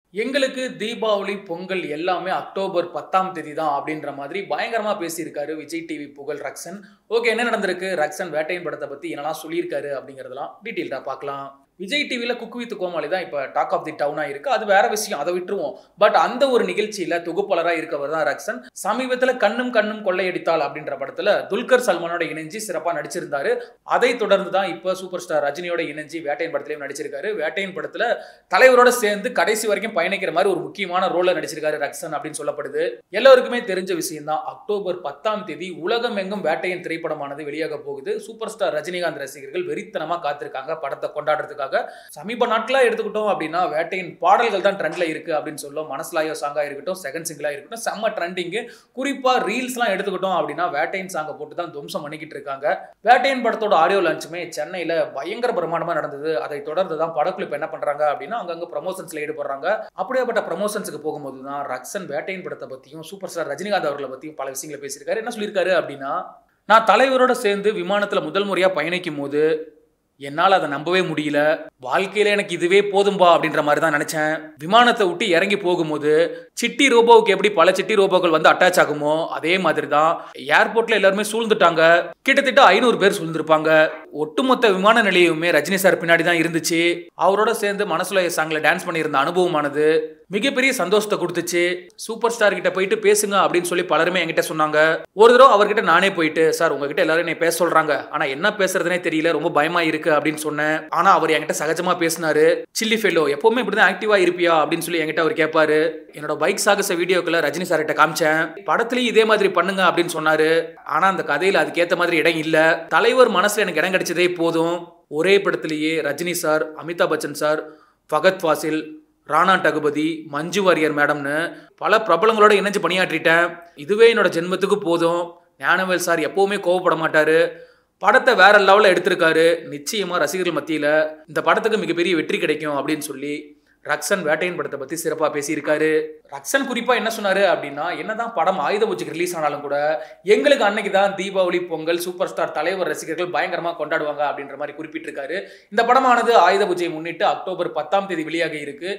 எங்களுக்கு தீபாவளி பொங்கல் எல்லாமே அக்டோபர் பத்தாம் தேதி தான் அப்படின்ற மாதிரி பயங்கரமா பேசியிருக்காரு விஜய் டிவி புகழ் ரக்ஷன் ஓகே என்ன நடந்திருக்கு ரக்ஷன் வேட்டையின் படத்தை பத்தி என்னெல்லாம் சொல்லியிருக்காரு அப்படிங்கறதெல்லாம் டீட்டெயில்டா பார்க்கலாம் விஜய் டிவியில் குக் வித் கோமாளி தான் இப்போ டாக் ஆஃப் தி டவுனாக இருக்கு அது வேற விஷயம் அதை விட்டுருவோம் பட் அந்த ஒரு நிகழ்ச்சியில் தொகுப்பாளராக இருக்கவர் தான் ரக்ஷன் சமீபத்தில் கண்ணும் கண்ணும் கொள்ளையடித்தாள் அப்படின்ற படத்தில் துல்கர் சல்மானோட இணைஞ்சு சிறப்பாக நடிச்சிருந்தாரு அதை தொடர்ந்து தான் இப்போ சூப்பர் ஸ்டார் ரஜினியோட இணைஞ்சு வேட்டையின் படத்துலையும் நடிச்சிருக்காரு வேட்டையின் படத்தில் தலைவரோட சேர்ந்து கடைசி வரைக்கும் பயணிக்கிற மாதிரி ஒரு முக்கியமான ரோல நடிச்சிருக்காரு ரக்ஷன் அப்படின்னு சொல்லப்படுது எல்லாருக்குமே தெரிஞ்ச விஷயம் தான் அக்டோபர் பத்தாம் தேதி உலகம் எங்கும் வேட்டையின் திரைப்படமானது வெளியாக போகுது சூப்பர் ஸ்டார் ரஜினிகாந்த் ரசிகர்கள் வெறித்தனமா காத்திருக்காங்க படத்தை கொண்டாடுறதுக்காக சமீப நாட்களா எடுத்துக்கிட்டோம் அப்படின்னா வேட்டையின் பாடல்கள் தான் ட்ரெண்ட்ல இருக்கு அப்படின்னு சொல்லும் மனசுலாயோ சாங்கா இருக்கட்டும் செகண்ட் சிங்கிளா இருக்கட்டும் செம்ம ட்ரெண்டிங்கு குறிப்பா ரீல்ஸ்லாம் எடுத்துக்கிட்டோம் அப்படின்னா வேட்டையின் சாங்கை போட்டு தான் துவம்சம் பண்ணிக்கிட்டு இருக்காங்க வேட்டையின் படத்தோட ஆடியோ லான்ச்சுமே சென்னையில பயங்கர பிரமாண்டமா நடந்தது அதை தொடர்ந்து தான் படக்குழு இப்ப என்ன பண்றாங்க அப்படின்னா அங்கங்க ப்ரமோஷன்ஸ்ல ஈடுபடுறாங்க அப்படியேப்பட்ட ப்ரமோஷன்ஸுக்கு போகும்போது தான் ரக்ஷன் வேட்டையின் படத்தை பத்தியும் சூப்பர் ஸ்டார் ரஜினிகாந்த் அவர்களை பத்தியும் பல விஷயங்களை பேசியிருக்காரு என்ன சொல்லியிருக்காரு அப்படின்னா நான் தலைவரோட சேர்ந்து விமானத்துல முதல் முறையா பயணிக்கும் போது என்னால் அதை நம்பவே முடியல வாழ்க்கையில எனக்கு இதுவே போதும்பா அப்படின்ற மாதிரி தான் நினைச்சேன் விமானத்தை விட்டு இறங்கி போகும்போது சிட்டி ரோபோவுக்கு எப்படி பல சிட்டி ரோபோக்கள் வந்து அட்டாச் ஆகுமோ அதே மாதிரி தான் ஏர்போர்ட்ல எல்லாருமே சூழ்ந்துட்டாங்க கிட்டத்தட்ட ஐநூறு பேர் சூழ்ந்திருப்பாங்க ஒட்டுமொத்த விமான நிலையமுமே ரஜினி சார் பின்னாடி தான் இருந்துச்சு அவரோட சேர்ந்து மனசுல சாங்ல டான்ஸ் பண்ணியிருந்த அனுபவமானது மிகப்பெரிய சந்தோஷத்தை கொடுத்துச்சு சூப்பர் ஸ்டார் கிட்ட போயிட்டு பேசுங்க அப்படின்னு சொல்லி பலருமே என்கிட்ட சொன்னாங்க ஒரு தடவை அவர்கிட்ட நானே போயிட்டு சார் உங்ககிட்ட எல்லாரும் என்னை பேச சொல்றாங்க ஆனா என்ன பேசுறதுனே தெரியல ரொம்ப பயமா இருக்கு அப்படின்னு சொன்னேன் ஆனா அவர் என்கிட்ட சகஜமா பேசினாரு சில்லி ஃபெல்லோ எப்பவுமே இப்படிதான் ஆக்டிவா இருப்பியா அப்படின்னு சொல்லி என்கிட்ட அவர் கேட்பாரு என்னோட பைக் சாகச வீடியோக்களை ரஜினி சார் கிட்ட காமிச்சேன் படத்துலயும் இதே மாதிரி பண்ணுங்க அப்படின்னு சொன்னாரு ஆனா அந்த கதையில அதுக்கேத்த மாதிரி இடம் இல்ல தலைவர் மனசுல எனக்கு இடம் கிடைச்சதே போதும் ஒரே படத்திலேயே ரஜினி சார் அமிதாப் பச்சன் சார் ஃபகத் ஃபாசில் ராணா டகுபதி மஞ்சு வாரியர் மேடம்னு பல பிரபலங்களோட இணைஞ்சு பணியாற்றிட்டேன் இதுவே என்னோட ஜென்மத்துக்கு போதும் ஞானவேல் சார் எப்பவுமே கோவப்பட மாட்டாரு படத்தை வேற லெவலில் எடுத்திருக்காரு நிச்சயமா ரசிகர்கள் மத்தியில் இந்த படத்துக்கு மிகப்பெரிய வெற்றி கிடைக்கும் அப்படின்னு சொல்லி ரக்ஷன் வேட்டையின் படத்தை பத்தி சிறப்பா பேசியிருக்காரு ரக்ஷன் குறிப்பா என்ன சொன்னாரு அப்படின்னா என்னதான் படம் ஆயுத பூஜைக்கு ரிலீஸ் ஆனாலும் கூட எங்களுக்கு அன்னைக்கு தான் தீபாவளி பொங்கல் சூப்பர் ஸ்டார் தலைவர் ரசிகர்கள் பயங்கரமா கொண்டாடுவாங்க அப்படின்ற மாதிரி குறிப்பிட்டிருக்காரு இந்த படமானது ஆயுத பூஜையை முன்னிட்டு அக்டோபர் பத்தாம் தேதி வெளியாக இருக்கு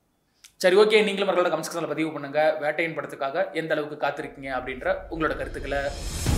சரி ஓகே நீங்களும் மகளோட கமெண்ட் செக்ஷனில் பதிவு பண்ணுங்க வேட்டையின் படத்துக்காக எந்த அளவுக்கு காத்திருக்கீங்க அப்படின்ற உங்களோட கருத்துக்களை